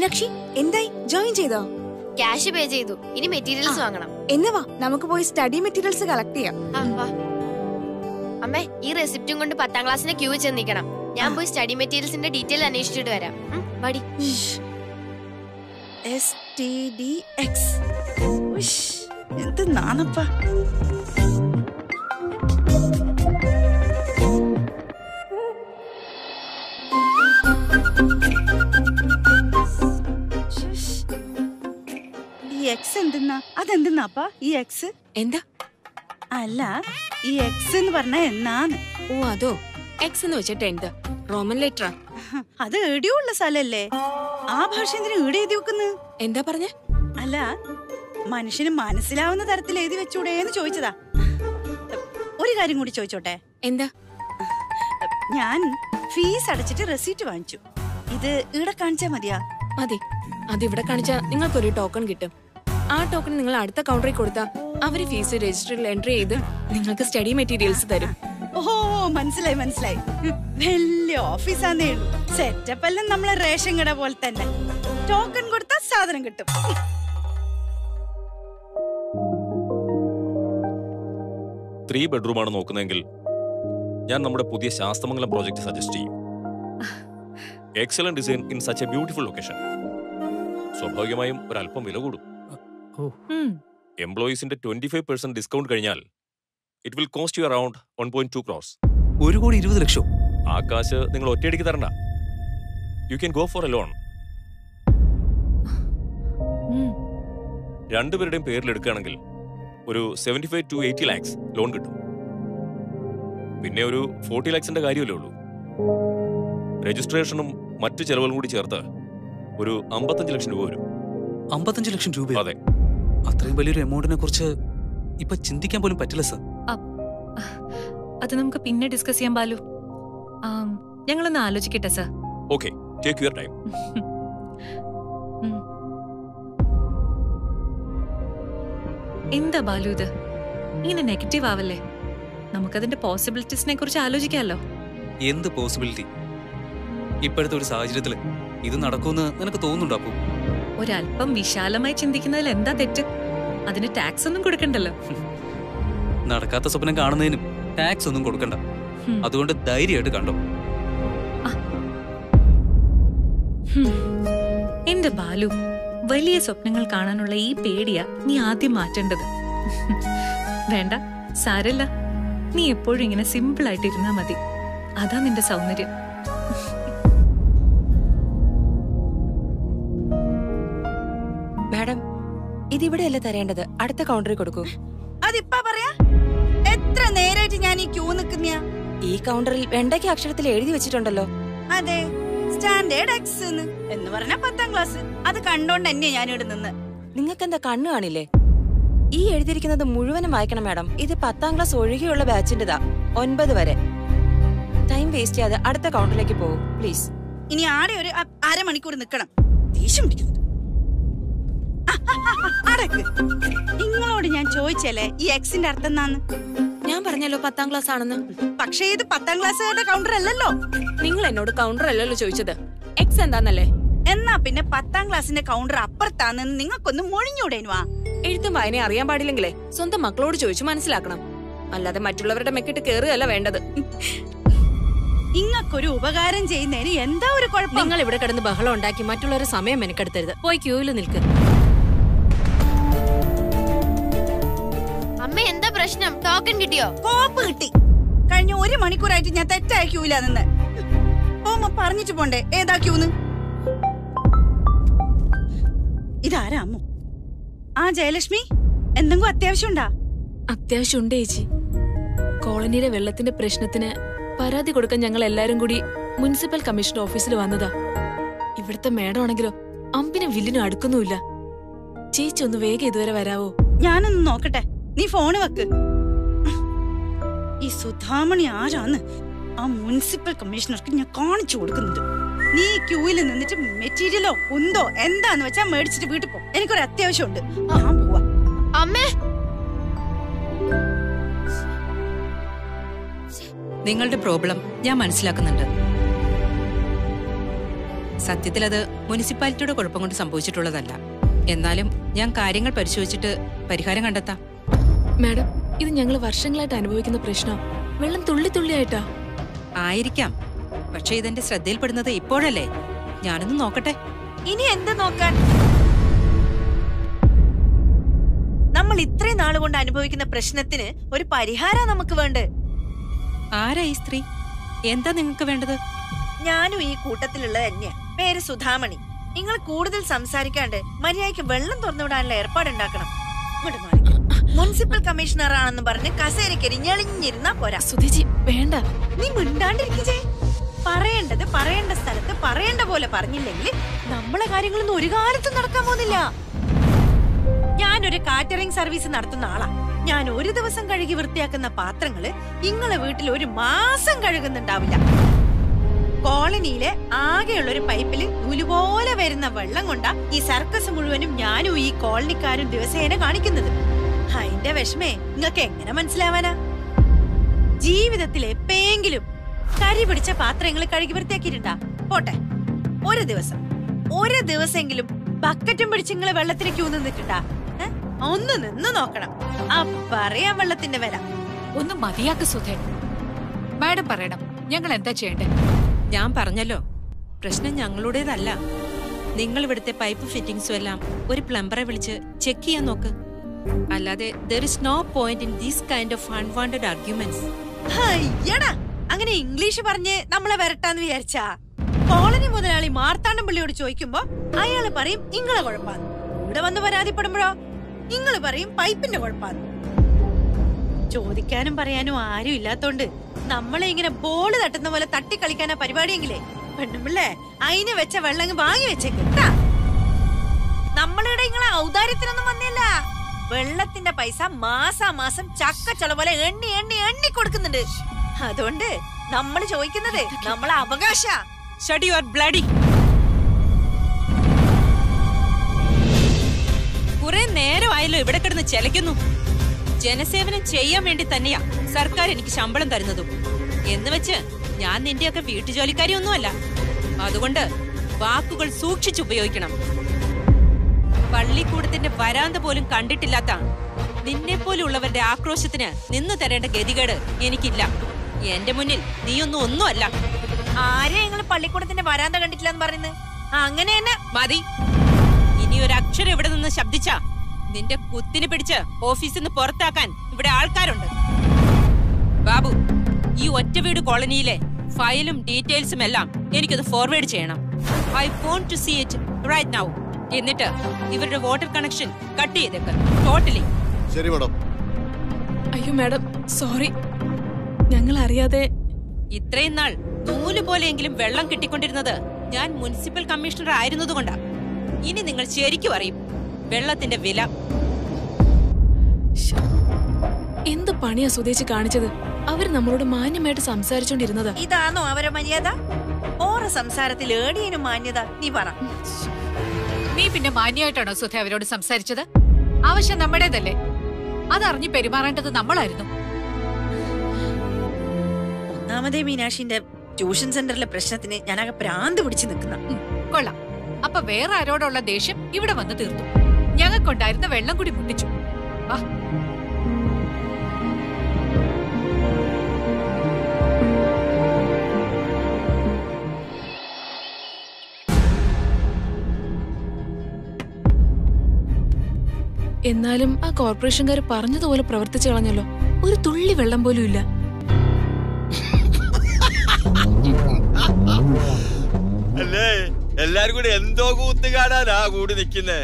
മീനാക്ഷി എന്തായി ജോയിൻ ചെയ്തോ cash pay ചെയ്തു ഇനി മെറ്റീരിയൽസ് വാങ്ങണം എന്ന് വാ നമുക്ക് പോയി സ്റ്റഡി മെറ്റീരിയൽസ് കളക്ട് ചെയ്യാം ആ, വാ. അമ്മേ ഈ റെസിപ്റ്റും കൊണ്ട് പത്താം ക്ലാസ്സിന്റെ ക്യൂ വെച്ച് നിൽക്കണം ഞാൻ പോയി സ്റ്റഡി മെറ്റീരിയൽസിന്റെ ഡീറ്റെയിൽ അന്വേഷിച്ചിട്ട് വരാം ഉം, മടി എസ് ടി ഡി എക്സ് എന്ത് നാണപ്പ ഈ എക്സ് എന്തെന്നാ അതെന്തെന്നാപ്പ ഈ എക്സ് എന്താ അല്ല ഈ എക്സ് എന്ന് പറഞ്ഞ എന്നാന്ന് ഓ അതോ എക്സ് എന്ന് വെച്ചിട്ട് എന്താ റോമൻ ലെറ്ററാ അത് എടിയുള്ള സ്ഥലല്ലേ ആ ഭാഷ എന്തിനു ഈടെ എഴുതി വെക്കുന്നു എന്താ പറഞ്ഞ അല്ല മനുഷ്യന് മനസ്സിലാവുന്ന തരത്തിൽ എഴുതി വെച്ചൂടേന്ന് ചോദിച്ചതാ ഒരു കാര്യം കൂടി ചോദിച്ചോട്ടെ എന്താ ഞാൻ ഫീസ് അടച്ചിട്ട് റെസീറ്റ് വാങ്ങിച്ചു ഇത് ഇവിടെ കാണിച്ചാ മതിയാ മതി അതിവിടെ കാണിച്ചാ നിങ്ങൾക്കൊരു ടോക്കൺ കിട്ടും ആ ടോക്കൺ നിങ്ങൾ അടുത്ത കൗണ്ടറിൽ കൊടുത്താ അവര് ഫീസ് രജിസ്റ്ററിൽ എൻട്രി ചെയ്ത് നിങ്ങൾക്ക് സ്റ്റഡി മെറ്റീരിയൽസ് തരും ഓഹോ മനസ്സിലായി മനസ്സിലായി വലിയ ഓഫീസാന്നേ ഉള്ളൂ സെറ്റപ്പ് എല്ലാം നമ്മളെ റേഷൻ കട പോലെ തന്നെ ടോക്കൺ കൊടുത്താൽ സാധനം കിട്ടും ത്രീ ബെഡ്റൂമാണ് നോക്കുന്നതെങ്കിൽ ഞാൻ നമ്മുടെ പുതിയ ശാസ്തമംഗലം പ്രോജക്റ്റ് സജസ്റ്റ് ചെയ്യും excellent design in such a beautiful location സ്വാഭാവികമായും ഒരല്പം വില കൂടും എംപ്ലോയീസിന്റെ ട്വന്റി ഫൈവ് പെർസെന്റ് ഡിസ്കൗണ്ട് കഴിഞ്ഞാൽ it will cost you around one point two crores ഒരു കോടി ഇരുപത് ലക്ഷം ആ കാശ് നിങ്ങൾ ഒറ്റയടിക്ക് തരണ്ട you can go for a loan രണ്ടുപേരുടെയും പേരിൽ എടുക്കുകയാണെങ്കിൽ ഒരു seventy five to eighty lakhs loan കിട്ടും പിന്നെ ഒരു ഫോർട്ടി ലാക്സിന്റെ കാര്യമല്ലേ ഉള്ളൂ രജിസ്ട്രേഷനും മറ്റു ചെലവുകളും കൂടി ചേർത്ത് ഒരു അമ്പത്തഞ്ച് ലക്ഷം രൂപ വരും അമ്പത്തഞ്ച് ലക്ഷം രൂപ അതെ അത്രയും വലിയൊരു എമൗണ്ടിനെ കുറിച്ച് ഇപ്പൊ ചിന്തിക്കാൻ പോലും പറ്റില്ല സർ അത് നമുക്ക് പിന്നെ ഡിസ്കസ് ചെയ്യാൻ ബാലു ആം, ഞങ്ങളൊന്ന് ആലോചിക്കട്ടെ sir okay take your time ഉം. എന്താ ബാലു ഇത് ഇങ്ങനെ നെഗറ്റീവ് ആവല്ലേ നമുക്കതിന്റെ പോസിബിലിറ്റീസിനെ കുറിച്ച് ആലോചിക്കാമല്ലോ എന്ത് പോസിബിലിറ്റി ഇപ്പോഴത്തെ ഒരു സാഹചര്യത്തില് ഇത് നടക്കുമെന്ന് നിനക്ക് തോന്നുന്നുണ്ടോ അപ്പു ഒരല്പം വിശാലമായി ചിന്തിക്കുന്നതിൽ എന്താ തെറ്റ് അതിന് ടാക്സ് ഒന്നും കൊടുക്കണ്ടല്ലോ നടക്കാത്ത സ്വപ്നം കാണുന്നതിനും ടാക്സ് ഒന്നും കൊടുക്കണ്ട ഹും. അതുകൊണ്ട് ധൈര്യമായിട്ട് കണ്ടോ ഹും. എന്റെ ബാലു വലിയ സ്വപ്നങ്ങൾ കാണാനുള്ള ഈ പേടിയാ നീ ആദ്യം മാറ്റേണ്ടത് വേണ്ട സാരല്ല നീ എപ്പോഴും ഇങ്ങനെ സിമ്പിൾ ആയിട്ട് ഇരുന്നാ മതി അതാ നിന്റെ സൗന്ദര്യം മാഡം ഇതിവിടെയല്ല തരേണ്ടത് അടുത്ത കൗണ്ടറിൽ കൊടുക്കൂ അതിപ്പാ പറയാ എത്ര നേരായിട്ട് ഞാൻ ഈ ക്യൂ നിൽക്കുന്നയാ ഈ കൗണ്ടറിൽ വെണ്ടയ്ക്ക് അക്ഷരത്തിൽ എഴുതി വെച്ചിട്ടുണ്ടല്ലോ അതെ സ്റ്റാൻഡേർഡ് എക്സ് എന്ന് എന്ന് പറഞ്ഞ പത്താം ക്ലാസ് അത് കണ്ടോണ്ട് തന്നെയാ ഞാൻ ഇവിടെ നിന്ന് നിങ്ങൾക്ക് എന്താ കണ്ണു കാണില്ലേ ഈ എഴുതിയിരിക്കുന്നത് മുഴുവനും വായിക്കണം മാഡം ഇത് പത്താം ക്ലാസ് ഒഴികെയുള്ള ബാച്ചിന്റെതാ ഒൻപത് വരെ ടൈം വേസ്റ്റ് ചെയ്യാതെ അടുത്ത കൗണ്ടറിലേക്ക് പോകും പ്ലീസ് ഇനി ആടെ ഒരു അ- അരമണിക്കൂർ നിൽക്കണം ദേഷ്യം പിടിക്കുന്നത് ആ, ആ, ആ, ആ, അടക്ക് നിങ്ങളോട് ഞാൻ ചോദിച്ചല്ലേ ഈ എക്സിന്റെ അർത്ഥം എന്നാന്ന് ഞാൻ പറഞ്ഞല്ലോ പത്താം ക്ലാസ് ആണെന്ന് പക്ഷേ ഇത് പത്താം ക്ലാസ്സുകാരുടെ കൗണ്ടർ അല്ലല്ലോ നിങ്ങൾ എന്നോട് കൗണ്ടർ അല്ലല്ലോ ചോദിച്ചത് എക്സ് എന്താന്നല്ലേ എന്നാ പിന്നെ പത്താം ക്ലാസ്സിന്റെ കൗണ്ടർ അപ്പുറത്താണെന്ന് നിങ്ങൾക്കൊന്ന് മൊഴിഞ്ഞൂടേനുവാ എഴുത്തും വായന അറിയാൻ പാടില്ലെങ്കിലേ സ്വന്തം മക്കളോട് ചോദിച്ചു മനസ്സിലാക്കണം അല്ലാതെ മറ്റുള്ളവരുടെ മെക്കിട്ട് കയറുകയല്ല വേണ്ടത് ഇങ്ങക്കൊരു ഉപകാരം ചെയ്യുന്നതിന് എന്താ ഒരു കുഴപ്പം നിങ്ങൾ ഇവിടെ കിടന്ന് ബഹളം ഉണ്ടാക്കി മറ്റുള്ളവരുടെ സമയം മെനക്കെടുത്തരുത് പോയി ക്യൂവിൽ നിൽക്ക് അമ്മ എന്താ പ്രശ്നം ടോക്കൺ കിട്ടിയോ കോപ്പ് കിട്ടി കഴിഞ്ഞ ഒരു മണിക്കൂറായിട്ട് ഞാൻ തെറ്റായ ക്യൂല നിന്ന് ഓമ്മ പറഞ്ഞിട്ട് പോണ്ടേ ഏതാ ക്യൂന്ന് ഇതാരാ അമ്മു ആ ജയലക്ഷ്മി എന്തെങ്കിലും അത്യാവശ്യം ഉണ്ടാ അത്യാവശ്യം ഉണ്ട് ചേച്ചി കോളനിയിലെ വെള്ളത്തിന്റെ പ്രശ്നത്തിന് പരാതി കൊടുക്കാൻ ഞങ്ങൾ എല്ലാരും കൂടി മുനിസിപ്പൽ കമ്മീഷണർ ഓഫീസിൽ വന്നതാ ഇവിടുത്തെ മേഡം ആണെങ്കിലോ അമ്പിനും വില്ലിനും അടുക്കുന്നുമില്ല ചേച്ചി ഒന്ന് വേഗം ഇതുവരെ വരാവോ ഞാനൊന്ന് നോക്കട്ടെ നീ ഫോണ് വെക്ക് ഈ സുധാമണി ആരാന്ന് ആ മുനിസിപ്പൽ കമ്മീഷണർക്ക് ഞാൻ കാണിച്ചു കൊടുക്കുന്നുണ്ട് നീ ക്യൂവിൽ നിന്നിട്ട് മെറ്റീരിയലോ കുന്തോ എന്താന്ന് വെച്ചാ മേടിച്ചിട്ട് വീട്ടിൽ പോ എനിക്കൊരു അത്യാവശ്യമുണ്ട് ഞാൻ പോവാ അമ്മേ നിങ്ങളുടെ പ്രോബ്ലം ഞാൻ മനസ്സിലാക്കുന്നുണ്ട് സത്യത്തിൽ അത് മുനിസിപ്പാലിറ്റിയുടെ കുഴപ്പം കൊണ്ട് സംഭവിച്ചിട്ടുള്ളതല്ല എന്നാലും ഞാൻ കാര്യങ്ങൾ പരിശോധിച്ചിട്ട് പരിഹാരം കണ്ടെത്താം മാഡം ഇത് ഞങ്ങൾ വർഷങ്ങളായിട്ട് അനുഭവിക്കുന്ന പ്രശ്നം വെള്ളം തുള്ളി തുള്ളിയായിട്ടാ ആയിരിക്കാം പക്ഷെ ഇതെന്റെ ശ്രദ്ധയിൽപ്പെടുന്നത് ഇപ്പോഴല്ലേ ഞാനൊന്ന് നോക്കട്ടെ ഇനി എന്ത് നോക്കാൻ നമ്മൾ ഇത്രയും നാളുകൊണ്ട് അനുഭവിക്കുന്ന പ്രശ്നത്തിന് ഒരു പരിഹാരം നമുക്ക് വേണ്ട ആരാ ഈ സ്ത്രീ എന്താ നിങ്ങൾക്ക് വേണ്ടത് ഞാനും ഈ കൂട്ടത്തിലുള്ള തന്നെയാ പേര് സുധാമണി നിങ്ങൾ കൂടുതൽ സംസാരിക്കാണ്ട് മര്യാദയ്ക്ക് വെള്ളം തുറന്നുവിടാനുള്ള ഏർപ്പാടുണ്ടാക്കണം ഇങ്ങോട്ട് മാറിക്കോ. മുനിസിപ്പൽ കമ്മീഷണർ ആണെന്ന് പറഞ്ഞ് കസേരക്കരി ഞെളിഞ്ഞിരുന്നാ പോരാ സുധീജി വേണ്ട നീ മിണ്ടാണ്ടിരിക്കേ പറയേണ്ടത് പറയേണ്ട സ്ഥലത്ത് പറയേണ്ട പോലെ പറഞ്ഞില്ലെങ്കിൽ നമ്മളെ കാര്യങ്ങളൊന്നും ഒരു കാലത്തും നടക്കാൻ പോകുന്നില്ല ഞാനൊരു കാറ്ററിംഗ് സർവീസ് നടത്തുന്ന ആളാ ഞാൻ ഒരു ദിവസം കഴുകി വൃത്തിയാക്കുന്ന പാത്രങ്ങള് ഇങ്ങളെ വീട്ടിൽ ഒരു മാസം കഴുകുന്നുണ്ടാവില്ല കോളനിയിലെ ആകെയുള്ള ഒരു പൈപ്പില് നൂലുപോലെ വരുന്ന വെള്ളം കൊണ്ടാ ഈ സർക്കസ് മുഴുവനും ഞാനും ഈ കോളനിക്കാരും ദിവസേന കാണിക്കുന്നത് അതിന്റെ വിഷമേ നിങ്ങൾക്ക് എങ്ങനെ മനസ്സിലാവാനാ ജീവിതത്തിൽ എപ്പോഴെങ്കിലും കരി പിടിച്ച പാത്രങ്ങൾ കഴുകി വൃത്തിയാക്കിയിട്ടുണ്ടാ പോട്ടെ ഒരു ദിവസം ഒരു ദിവസമെങ്കിലും ബക്കറ്റും പിടിച്ച് നിങ്ങള് വെള്ളത്തിന് ക്യൂ നിന്നിട്ടുണ്ടാ ഏ? ഒന്ന് നിന്ന് നോക്കണം അപ്പറിയാം വെള്ളത്തിന്റെ വില ഒന്ന് മതിയാക്ക് സുധേ മാഡം പറയണം ഞങ്ങൾ എന്താ ചെയ്യണ്ടേ ഞാൻ പറഞ്ഞല്ലോ പ്രശ്നം ഞങ്ങളുടേതല്ല നിങ്ങൾ ഇവിടുത്തെ പൈപ്പ് ഫിറ്റിംഗ്സും എല്ലാം ഒരു പ്ലംബറെ വിളിച്ച് ചെക്ക് ചെയ്യാൻ നോക്ക് അല്ലാതെ there is no point in these kind of unwanted arguments അയ്യടാ അങ്ങനെ ഇംഗ്ലീഷ് പറഞ്ഞ് നമ്മളെ വരട്ടാന്ന് വിചാരിച്ചാ കോളനി മുതലാളി മാർത്താണ്ഡം പള്ളിയോട് ചോദിക്കുമ്പോ അയാള് പറയും ഇങ്ങളെ കുഴപ്പാന്ന് ഇവിടെ വന്ന് പരാതിപ്പെടുമ്പോഴോ ഇങ്ങള് പറയും പൈപ്പിന്റെ കുഴപ്പാന്ന് ചോദിക്കാനും പറയാനും ആരും ഇല്ലാത്തോണ്ട് നമ്മളെ ഇങ്ങനെ ബോള് തട്ടുന്ന പോലെ തട്ടി കളിക്കാനാ പരിപാടിയെങ്കിലേ പെണ്ണുമ്പിള്ളേ അതിന് വെച്ച വെള്ളം വാങ്ങി വെച്ചേക്ക് ട്ടാ. നമ്മളിവിടെ ഇങ്ങളെ ഔദാര്യത്തിനൊന്നും വന്നില്ല വെള്ളത്തിന്റെ പൈസ മാസാമാസം ചക്കച്ചള പോലെ എണ്ണി എണ്ണി എണ്ണി കൊടുക്കുന്നുണ്ട് അതുകൊണ്ട് നമ്മൾ ചോദിക്കുന്നത് നമ്മളെ അവകാശ ഷഡ് യുവർ ബ്ലഡി കുറെ നേരമായല്ലോ ഇവിടെ കിടന്ന് ചെലയ്ക്കുന്നു ജനസേവനം ചെയ്യാൻ വേണ്ടി തന്നെയാ സർക്കാർ എനിക്ക് ശമ്പളം തരുന്നതും എന്ന് വെച്ച് ഞാൻ നിന്റെയൊക്കെ വീട്ടുജോലിക്കാരിയൊന്നുമല്ല അതുകൊണ്ട് വാക്കുകൾ സൂക്ഷിച്ചുപയോഗിക്കണം പള്ളിക്കൂടത്തിന്റെ വരാന്ത പോലും കണ്ടിട്ടില്ലാത്ത നിന്നെ പോലുള്ളവരുടെ ആക്രോശത്തിന് നിന്നു തരേണ്ട ഗതികേട് എനിക്കില്ല എന്റെ മുന്നിൽ നീയൊന്നും ഒന്നുമല്ല ആരെ നിങ്ങൾ പള്ളിക്കൂടത്തിന്റെ വരാന്ത കണ്ടിട്ടില്ല എന്ന് പറയുന്നത് അങ്ങനെ തന്നെ മതി ഇനി ഒരു അക്ഷരം ഇവിടെ നിന്ന് ശബ്ദിച്ച നിന്റെ കുത്തിനെ പിടിച്ച് ഓഫീസിൽ നിന്ന് പുറത്താക്കാൻ ഇവിടെ ആൾക്കാരുണ്ട് ബാബു ഈ ഒറ്റ വീട് കോളനിയിലെ ഫയലും ഡീറ്റെയിൽസും എല്ലാം എനിക്കത് ഫോർവേഡ് ചെയ്യണം I want to see it right now എന്നിട്ട് ഇവരുടെ വാട്ടർ കണക്ഷൻ കട്ട് ചെയ്തേക്ക് ടോട്ടലി ശരി മാഡം അയ്യോ മാഡം സോറി ഞങ്ങൾ അറിയാതെ ഇത്രയും നാൾ നൂല് പോലെയെങ്കിലും വെള്ളം കിട്ടിക്കൊണ്ടിരുന്നത് ഞാൻ മുനിസിപ്പൽ കമ്മീഷണർ ആയിരുന്നതുകൊണ്ടാ ഇനി നിങ്ങൾ ശരിക്കും അറിയും വെള്ളത്തിന്റെ വില ശ്ശോ. എന്ത് പണിയാ സുധേച്ചി കാണിച്ചത് അവര് നമ്മളോട് മാന്യമായിട്ട് സംസാരിച്ചോണ്ടിരുന്നതാ ഇതാണോ അവരെ മര്യാദ ഓറ സംസാരത്തിൽ ഏടിയനും മാന്യത നീ പറ നീ പിന്നെ മാന്യമായിട്ടാണോ സുധ അവരോട് സംസാരിച്ചത് ആവശ്യം നമ്മുടേതല്ലേ അതറിഞ്ഞ് പെരുമാറേണ്ടത് നമ്മളായിരുന്നു ഒന്നാമതേ മീനാക്ഷിന്റെ ട്യൂഷൻ സെന്ററിലെ പ്രശ്നത്തിന് ഞാനാകെ പ്രാന്ത് പിടിച്ചു നിൽക്കുന്ന ഉം, കൊള്ളാം അപ്പൊ വേറെ ആരോടുള്ള ദേഷ്യം ഇവിടെ വന്ന് തീർന്നു ഞങ്ങൾക്കുണ്ടായിരുന്ന വെള്ളം കൂടി മുട്ടിച്ചു വാ എന്നാലും ആ കോർപ്പറേഷൻകാർ പറഞ്ഞതുപോലെ പ്രവർത്തിച്ചു കളഞ്ഞല്ലോ ഒരു തുള്ളി വെള്ളം പോലും ഇല്ല അല്ലേ എല്ലാരും കൂടി എന്തോ കൂത്ത് കാണാനാ കൂടി നിക്കുന്നേ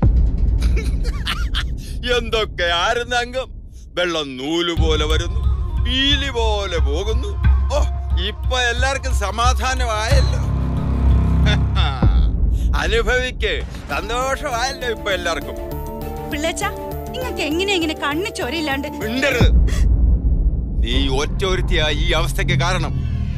എന്തൊക്കെ ആരുന്ന അംഗം വെള്ളം നൂല് പോലെ വരുന്നു പീലി പോലെ പോകുന്നു ഓ ഇപ്പൊ എല്ലാവർക്കും സമാധാനമായല്ലോ അനുഭവിക്ക് സന്തോഷമായല്ലോ ഇപ്പൊ എല്ലാവർക്കും പിള്ളേച്ച നിങ്ങൾക്ക് എങ്ങനെ ഇങ്ങനെ കണ്ണു ചോരയില്ലാണ്ട് മിണ്ടരുത് നീ ഒറ്റ ഒരുത്തിയാ ഈ അവസ്ഥയ്ക്ക് കാരണം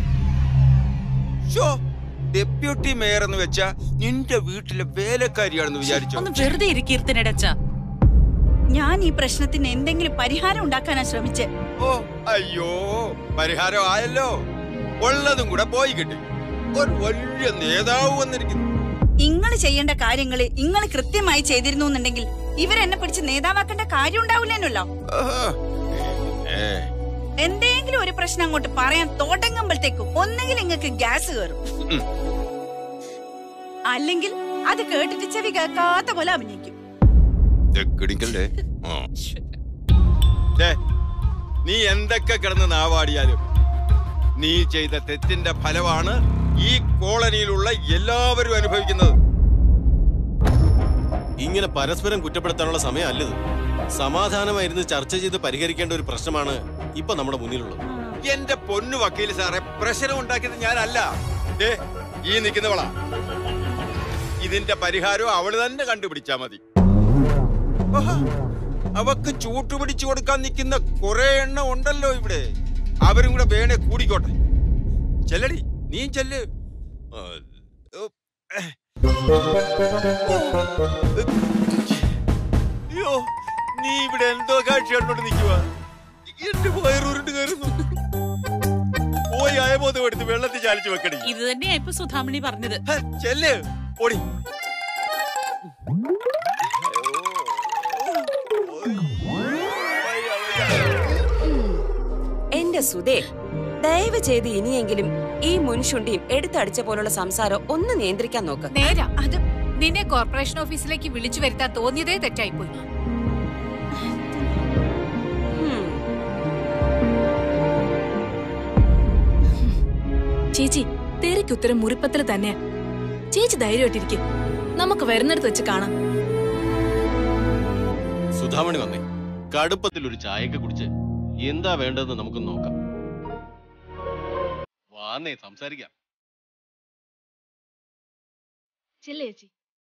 ഷോ ഡെപ്യൂട്ടി മേയർ എന്ന് വെച്ചാ നിന്റെ വീട്ടിലെ വേലക്കാരിയാണെന്ന് വിചാരിച്ചോ ഒന്ന് വെറുതെ ഇരിക്കീർത്തനടച്ച ഞാൻ ഈ പ്രശ്നത്തിന് എന്തെങ്കിലും പരിഹാരം ഉണ്ടാക്കാനാ ശ്രമിച്ചേ ഓ അയ്യോ പരിഹാരം ആയല്ലോ ഉള്ളതും കൂടെ പോയി കിട്ടി ഒരു വലിയ നേതാവ് വന്നിരിക്കുന്നു ഇങ്ങള് ചെയ്യേണ്ട കാര്യങ്ങള് ഇങ്ങള് കൃത്യമായി ചെയ്തിരുന്നു എന്നുണ്ടെങ്കിൽ ഇവരെന്നെ പിടിച്ച് നേതാവാക്കേണ്ട കാര്യം ഉണ്ടാവില്ലേനല്ലോ ആഹാ. ഏ എന്തെങ്കിലും ഒരു പ്രശ്നം അങ്ങോട്ട് പറയാൻ തുടങ്ങുമ്പോഴത്തേക്കും ഒന്നെങ്കിൽ നിങ്ങൾക്ക് ഗ്യാസ് കയറും ഉം. അല്ലെങ്കിൽ അത് കേട്ടിട്ട് ചെവി കേൾക്കാത്ത പോലെ അഭിനയിക്കും കിടിക്കല്ലേ നീ എന്തൊക്കെ കിടന്ന് നാവാടിയാലും നീ ചെയ്ത തെറ്റിന്റെ ഫലമാണ് ഈ കോളനിയിലുള്ള എല്ലാവരും അനുഭവിക്കുന്നത് ഇങ്ങനെ പരസ്പരം കുറ്റപ്പെടുത്താനുള്ള സമയമല്ലത് സമാധാനമായിരുന്ന് ചർച്ച ചെയ്ത് പരിഹരിക്കേണ്ട ഒരു പ്രശ്നമാണ് ഇപ്പൊ നമ്മുടെ മുന്നിലുള്ളത് എന്റെ പൊന്നു വക്കീൽ സാറെ പ്രശ്നം ഉണ്ടാക്കിയത് ഞാനല്ല ദേ, ഈ നിൽക്കുന്നവളാ ഇതിന്റെ പരിഹാരം അവള് തന്നെ കണ്ടുപിടിച്ചാ മതി ആഹാ, അവക്ക് ചൂട്ടുപിടിച്ചു കൊടുക്കാൻ നിൽക്കുന്ന കുറെ എണ്ണം ഉണ്ടല്ലോ ഇവിടെ അവരും കൂടെ വേണേ കൂടിക്കോട്ടെ ചെല്ലടി നീ ചെല്ല് ആ, ഓ, ഏ. അയ്യോ നീ ഇവിടെ എന്തോ കാഴ്ച കണ്ടോണ്ട് നിൽക്കുക എന്റെ വയറുരുണ്ട് കയറുന്നു പോയി അയമോദം എടുത്ത് വെള്ളത്തിൽ ചാലിച്ചു വെക്കടി ഇത് തന്നെയാ ഇപ്പൊ സുധാമണി പറഞ്ഞത് ഹ, ചെല്ല് ഓടി എന്റെ സുധേ ദയവ് ചെയ്ത് ഇനിയെങ്കിലും ഈ മുൻശുണ്ടിയും എടുത്തടിച്ച പോലുള്ള സംസാരം ഒന്ന് നിയന്ത്രിക്കാൻ നോക്ക് നേരാ അത് നിന്നെ കോർപ്പറേഷൻ ഓഫീസിലേക്ക് വിളിച്ചു വരുത്താൻ തോന്നിയതേ തെറ്റായിപ്പോയി ഹും. ചേച്ചി തെറിക്ക് ഉത്തരം മുറിപ്പത്തിൽ തന്നെയാ ചേച്ചി ധൈര്യമായിട്ടിരിക്കെ നമുക്ക് വരുന്നിടത്ത് വെച്ച് കാണാം സുധാമണി വന്നേ കടുപ്പത്തിൽ ഒരു ചായയൊക്കെ കുടിച്ച് എന്താ വേണ്ടതെന്ന് നമുക്ക് നോക്കാം വാന്നേ സംസാരിക്കാം ചെല്ലേ ചേച്ചി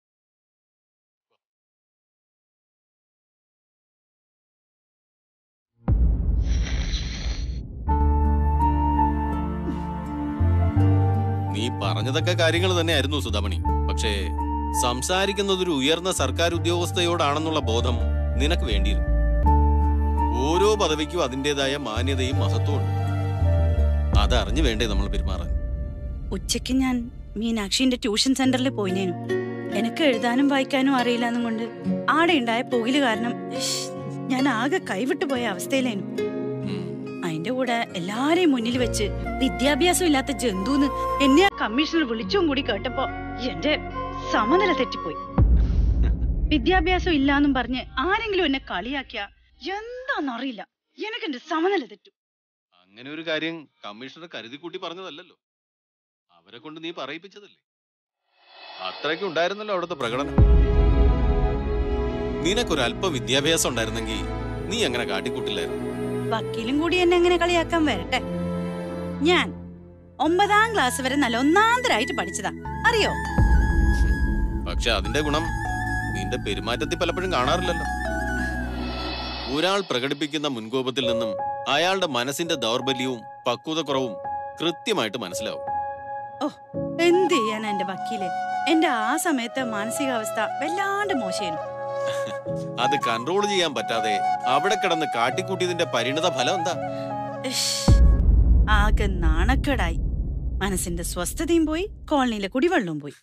നീ പറഞ്ഞതൊക്കെ കാര്യങ്ങൾ തന്നെയായിരുന്നു സുധാമണി പക്ഷേ സംസാരിക്കുന്നത് ഒരു ഉയർന്ന സർക്കാർ ഉദ്യോഗസ്ഥയോടാണെന്നുള്ള ബോധം നിനക്ക് വേണ്ടിയിരുന്നു ഓരോ പദവിക്കും അതിൻ്റെതായ മാന്യതയും മഹത്വവും ഉണ്ട് അതറിഞ്ഞു വേണ്ടേ നമ്മൾ പെരുമാറാൻ ഉച്ചയ്ക്ക് ഞാൻ മീനാക്ഷിന്റെ ട്യൂഷൻ സെന്ററിൽ പോയിനേനു എനിക്ക് എഴുതാനും വായിക്കാനും അറിയില്ലെന്നും കൊണ്ട് ആടെ ഉണ്ടായ പുകില് കാരണം ഇഷ്, ഞാൻ ആകെ കൈവിട്ടു പോയ അവസ്ഥയിലേനു അതിന്റെ കൂടെ എല്ലാരെയും മുന്നിൽ വെച്ച് വിദ്യാഭ്യാസം ഇല്ലാത്ത ജന്തുന്ന് എന്നെ ആ കമ്മീഷണർ വിളിച്ചും കൂടി കേട്ടപ്പോ എന്റെ സമനില തെറ്റിപ്പോയി വിദ്യാഭ്യാസം ഇല്ലാന്നും പറഞ്ഞ് ആരെങ്കിലും എന്നെ കളിയാക്കിയ എന്താന്നറിയില്ല എനിക്ക് എന്റെ സമനില തെറ്റും അങ്ങനെ ഒരു കാര്യം കമ്മീഷണർ കരുതിക്കൂട്ടി പറഞ്ഞതല്ലല്ലോ അവരെ കൊണ്ട് നീ പറയിപ്പിച്ചതല്ലേ അത്രയ്ക്ക് ഉണ്ടായിരുന്നല്ലോ അവിടുത്തെ പ്രകടനം നിനക്കൊരു അല്പ വിദ്യാഭ്യാസം ഉണ്ടായിരുന്നെങ്കിൽ നീ അങ്ങനെ കാട്ടിക്കൂട്ടില്ലായിരുന്നു വക്കീലും കൂടി എന്നെ എങ്ങനെ കളിയാക്കാൻ വരട്ടെ ഞാൻ ഒമ്പതാം ക്ലാസ് വരെ നല്ല ഒന്നാന്തരായിട്ട് പഠിച്ചതാ അറിയോ പക്ഷെ അതിന്റെ ഗുണം നിന്റെ പെരുമാറ്റത്തിൽ പലപ്പോഴും കാണാറില്ലല്ലോ ഒരാൾ പ്രകടിപ്പിക്കുന്ന മുൻകോപത്തിൽ നിന്നും അയാളുടെ മനസ്സിന്റെ ദൗർബല്യവും പക്വതക്കുറവും കൃത്യമായിട്ട് മനസ്സിലാവും ഓ എന്ത് ചെയ്യാനാ എന്റെ വക്കീലെ എന്റെ ആ സമയത്തെ മാനസികാവസ്ഥ വല്ലാണ്ട് മോശമായിരുന്നു അത് കൺട്രോൾ ചെയ്യാൻ പറ്റാതെ അവിടെ കിടന്ന് കാട്ടിക്കൂട്ടിയതിന്റെ പരിണിത ഫലം എന്താ ഇഷ്, ആകെ നാണക്കേടായി മനസ്സിന്റെ സ്വസ്ഥതയും പോയി കോളനിയിലെ കുടിവെള്ളവും പോയി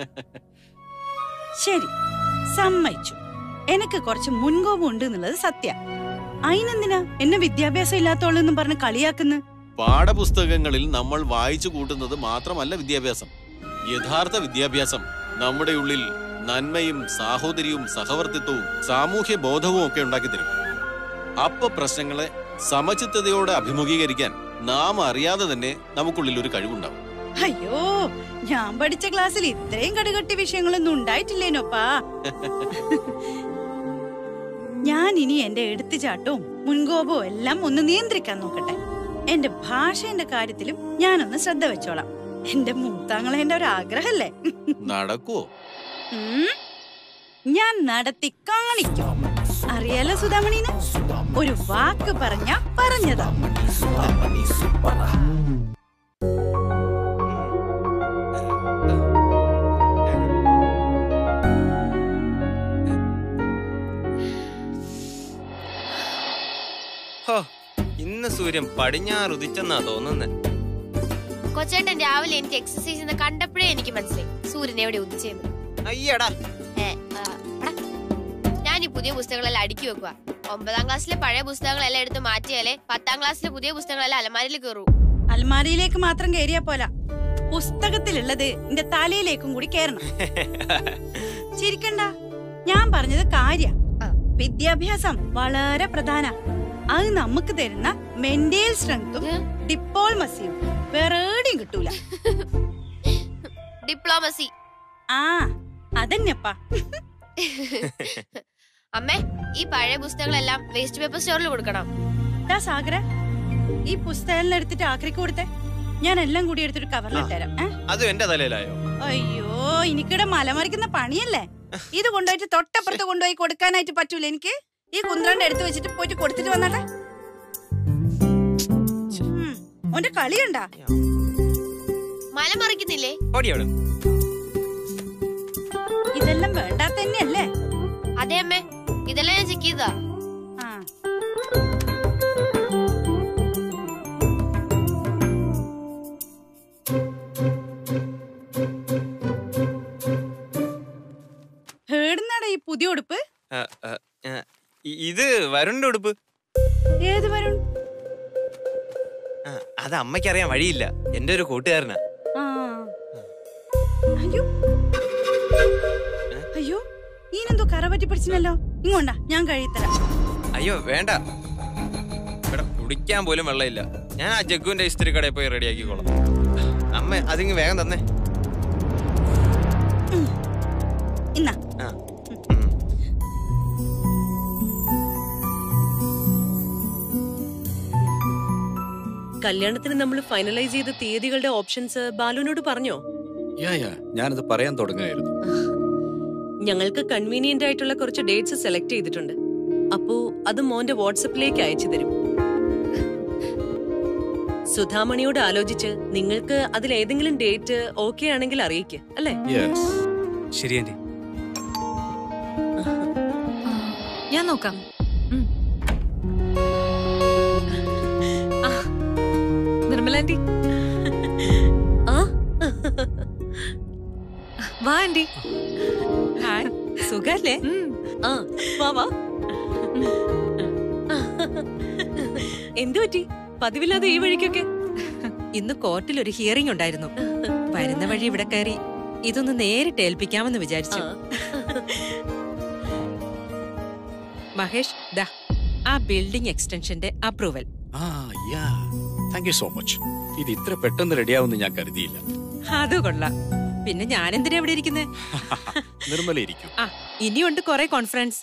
ശരി സമ്മതിച്ചു എനിക്ക് കുറച്ച് മുൻകോപം ഉണ്ട് എന്നുള്ളത് സത്യ അതിനെന്തിനാ എന്നെ വിദ്യാഭ്യാസം ഇല്ലാത്തോളെന്നും പറഞ്ഞ് കളിയാക്കുന്നു പാഠപുസ്തകങ്ങളിൽ നമ്മൾ വായിച്ചു കൂട്ടുന്നത് മാത്രമല്ല വിദ്യാഭ്യാസം യഥാർത്ഥ വിദ്യാഭ്യാസം നമ്മുടെ ഉള്ളിൽ നന്മയും സാഹോദര്യവും സഹവർത്തിത്വവും സാമൂഹ്യ ബോധവും ഒക്കെ ഉണ്ടാക്കി തരും അപ്പൊ പ്രശ്നങ്ങളെ സമചിത്തതയോടെ അഭിമുഖീകരിക്കാൻ നാം അറിയാതെ തന്നെ നമുക്കുള്ളിൽ ഒരു കഴിവുണ്ടാവും അയ്യോ ഞാൻ പഠിച്ച ക്ലാസ്സിൽ ഇത്രയും കടുകട്ടി വിഷയങ്ങളൊന്നും ഉണ്ടായിട്ടില്ലേനോപ്പാ ഞാൻ ഇനി എന്റെ എടുത്തുചാട്ടവും മുൻകോപവും എല്ലാം ഒന്ന് നിയന്ത്രിക്കാൻ നോക്കട്ടെ എന്റെ ഭാഷയുടെ കാര്യത്തിലും ഞാനൊന്ന് ശ്രദ്ധ വെച്ചോളാം എന്റെ മൂത്താങ്ങളെ എന്റെ ഒരു ആഗ്രഹല്ലേ നടക്കുവോ ഉം. ഞാൻ നടത്തി കാണിക്കും അറിയാലോ സുധാമണീന് ഒരു വാക്ക് പറഞ്ഞ പറഞ്ഞതാ ഹോ ഇന്ന് സൂര്യൻ പടിഞ്ഞാറുദിച്ചെന്നാ തോന്നുന്നത് കൊച്ചേട്ടൻ രാവിലെ എനിക്ക് എക്സസൈസ് ചെയ്യുന്ന കണ്ടപ്പോഴേ എനിക്ക് മനസ്സിലായി സൂര്യൻ എവിടെ ഉദിച്ചെന്ന് അയ്യടാ ഏ, ആ, എടാ, ഞാൻ ഈ പുതിയ പുസ്തകങ്ങളെല്ലാം അടുക്കി വെക്കുക ഒമ്പതാം ക്ലാസ്സിലെ പഴയ പുസ്തകങ്ങളെല്ലാം എടുത്ത് മാറ്റിയാലേ പത്താം ക്ലാസ്സിലെ പുതിയ പുസ്തകങ്ങളെല്ലാം അലമാരിൽ കയറൂ അൽമാരയിലേക്ക് മാത്രം കേറിയാ പോല പുസ്തകത്തിലുള്ളത് എന്റെ തലയിലേക്കും കൂടി കേറണം ചിരിക്കണ്ട ഞാൻ പറഞ്ഞത് കാര്യ വിദ്യാഭ്യാസം വളരെ പ്രധാന അത് നമുക്ക് തരുന്ന മെന്റൽ സ്ട്രെങ്തും ഡിപ്പോൾമസിയും വേറെ എവിടെയും കിട്ടൂല ഡിപ്ലോമസി ആ അതന്നെപ്പാ അമ്മേ ഈ പഴയ പുസ്തകങ്ങളെല്ലാം വേസ്റ്റ് പേപ്പർ സ്റ്റോറിൽ കൊടുക്കണം ദാ സാഗര ഈ പുസ്തകം എടുത്തിട്ട് ആക്രിക്ക് കൊടുത്തേ ഞാൻ എല്ലാം കൂടി എടുത്തിട്ട് കവറിലിട്ടേരാം ഏ? അതും എന്റെ തലയിലായോ അയ്യോ എനിക്കിടെ മലമറിക്കുന്ന പണിയല്ലേ ഇത് കൊണ്ടുപോയിട്ട് തൊട്ടപ്പുറത്ത് കൊണ്ടുപോയി കൊടുക്കാനായിട്ട് പറ്റൂല എനിക്ക് ഈ കുന്ത്രണ്ട് എടുത്തു വെച്ചിട്ട് പോയിട്ട് കൊടുത്തിട്ട് വന്നാട്ടെ ഉം, ഓന്റെ കളിയുണ്ടാ മല മറിക്കുന്നില്ലേ ഓടിയോടും ഇതെല്ലാം വേണ്ടാത്ത തന്നെയല്ലേ അതെ അമ്മേ ഇതെല്ലാം ഞാൻ ചെക്ക് ചെയ്താ ആ ഹേടുന്നാടാ ഈ പുതിയ ഉടുപ്പ് ആ, ആ, ആ, ഇ- ഇത് വരുണിന്റെ ഉടുപ്പ് ഏത് വരുൺ ആ, അത് അമ്മയ്ക്കറിയാൻ വഴിയില്ല എന്റെ ഒരു കൂട്ടുകാരനാ ആ അയ്യോ അയ്യോ ഈനെന്തോ കറ പറ്റി പിടിച്ചിനല്ലോ ഇങ്ങോണ്ടാ ഞാൻ കഴിത്തരാം അയ്യോ വേണ്ട ഇവിടെ കുടിക്കാൻ പോലും വെള്ളമില്ല ഞാൻ ആ ജഗ്ഗുവിന്റെ ഇസ്തിരി കടയിൽ പോയി റെഡിയാക്കിക്കോളാം അമ്മ അതിങ്ങ് വേഗം തന്നെ ഇന്നാ ആ കല്യാണത്തിന് നമ്മൾ ഫൈനലൈസ് ചെയ്ത തീയതികളുടെ ഓപ്ഷൻസ് ബാലുവിനോട് പറഞ്ഞോ യാ യാ ഞാനത് പറയാൻ തുടങ്ങുകയായിരുന്നു ഞങ്ങൾക്ക് കൺവീനിയന്റ് ആയിട്ടുള്ള കുറച്ച് ഡേറ്റ്സ് സെലക്ട് ചെയ്തിട്ടുണ്ട് അപ്പോ അത് മോന്റെ വാട്സപ്പിലേക്ക് അയച്ചു തരും സുധാമണിയോട് ആലോചിച്ച് നിങ്ങൾക്ക് അതിൽ ഏതെങ്കിലും ഡേറ്റ് ഓക്കെ ആണെങ്കിൽ അറിയിക്ക് അല്ലേ യെസ് ശരി ആന്റി ഞാൻ നോക്കാം ഉം. ആ, നിർമ്മല ആന്റി ആ വാ ആന്റി ഹായ് സുഖല്ലേ ആ വാ വാ എന്തു പറ്റി പതിവില്ലാതെ ഈ വഴിക്കൊക്കെ ഇന്ന് കോർട്ടിൽ ഒരു ഹിയറിംഗ് ഉണ്ടായിരുന്നു വരുന്ന വഴി ഇവിടെ കയറി ഇതൊന്ന് നേരിട്ട് ഏൽപ്പിക്കാമെന്ന് വിചാരിച്ചു മഹേഷ് ദാ ആ ബിൽഡിംഗ് എക്സ്റ്റൻഷന്റെ അപ്രൂവൽ ആ yeah thank you so much ഇത് ഇത്ര പെട്ടെന്ന് റെഡിയാവുമെന്ന് ഞാൻ കരുതിയില്ല അത് കൊള്ളാം പിന്നെ ഞാൻ എന്തിനാ ഇവിടെ ഇരിക്കുന്നേ നിർമ്മല ഇരിക്കും ആ ഇനിയുണ്ട് കുറെ കോൺഫറൻസ്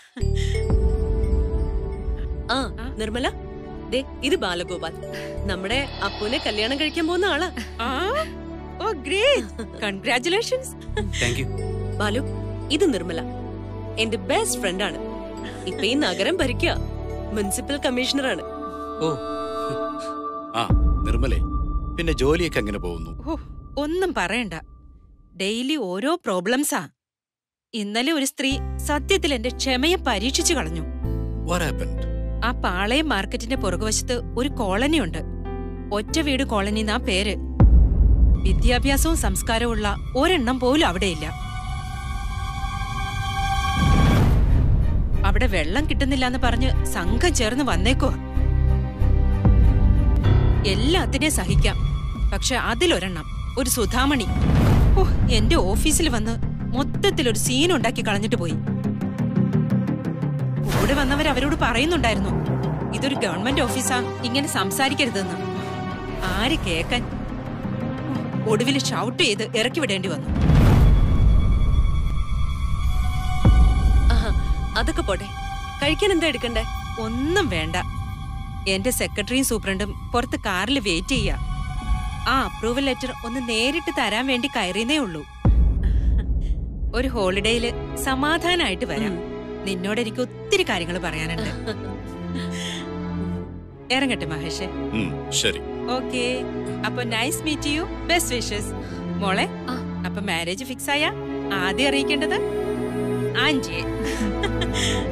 ആ നിർമ്മല ദേ ഇത് ബാലഗോപാൽ നമ്മുടെ അപ്പുനെ കല്യാണം കഴിക്കാൻ പോകുന്ന ആളാ oh great congratulations thank you Balu ഇത് നിർമ്മല എന്റെ ബെസ്റ്റ് ഫ്രണ്ട് ആണ് ഇപ്പൊ ഈ നഗരം ഭരിക്കുക മുനിസിപ്പൽ കമ്മീഷണറാണ് ഓ ആ നിർമ്മലേ പിന്നെ ജോലിയൊക്കെ എങ്ങനെ പോകുന്നു ഓ ഒന്നും പറയണ്ട ഡെയിലി ഓരോ പ്രോബ്ലംസാ ഇന്നലെ ഒരു സ്ത്രീ സത്യത്തിൽ എന്റെ ക്ഷമയെ പരീക്ഷിച്ചു കളഞ്ഞു What happened? ആ പാളയം മാർക്കറ്റിന്റെ പുറകുവശത്ത് ഒരു കോളനി ഉണ്ട് ഒറ്റ വീട് കോളനി എന്നാ പേര് വിദ്യാഭ്യാസവും സംസ്കാരവും ഉള്ള ഒരെണ്ണം പോലും അവിടെയില്ല അവിടെ വെള്ളം കിട്ടുന്നില്ല എന്ന് പറഞ്ഞ് സംഘം ചേർന്ന് വന്നേക്കുവാ എല്ലാത്തിനെയും സഹിക്കാം പക്ഷെ അതിലൊരെണ്ണം ഒരു സുധാമണി ഓ എന്റെ ഓഫീസിൽ വന്ന് മൊത്തത്തിൽ ഒരു സീൻ ഉണ്ടാക്കി കളഞ്ഞിട്ട് പോയി കൂടെ വന്നവർ അവരോട് പറയുന്നുണ്ടായിരുന്നു ഇതൊരു ഗവൺമെന്റ് ഓഫീസാ ഇങ്ങനെ സംസാരിക്കരുതെന്ന് ആര് കേക്കാൻ ഒടുവിൽ ഷൗട്ട് ചെയ്ത് ഇറക്കി വിടേണ്ടി വന്നു ആഹാ, അതൊക്കെ പോട്ടെ കഴിക്കാൻ എന്താ എടുക്കണ്ടേ ഒന്നും വേണ്ട എന്റെ സെക്രട്ടറിയും സൂപ്രണ്ടും പുറത്ത് കാറിൽ വെയിറ്റ് ചെയ്യാ ആ അപ്രൂവൽ ലെറ്റർ ഒന്ന് നേരിട്ട് തരാൻ വേണ്ടി കയറിയതേ ഉള്ളൂ ഒരു ഹോളിഡേയില് സമാധാനായിട്ട് വരാം നിന്നോട് എനിക്ക് ഒത്തിരി കാര്യങ്ങൾ പറയാനുണ്ട് ഇറങ്ങട്ടെ മഹേഷ് ഉം, ശരി ഓക്കെ അപ്പൊ nice meet you best wishes മോളെ അപ്പൊ മാരേജ് ഫിക്സ് ആയ ആദ്യം അറിയിക്കേണ്ടത് ആൻജിയെ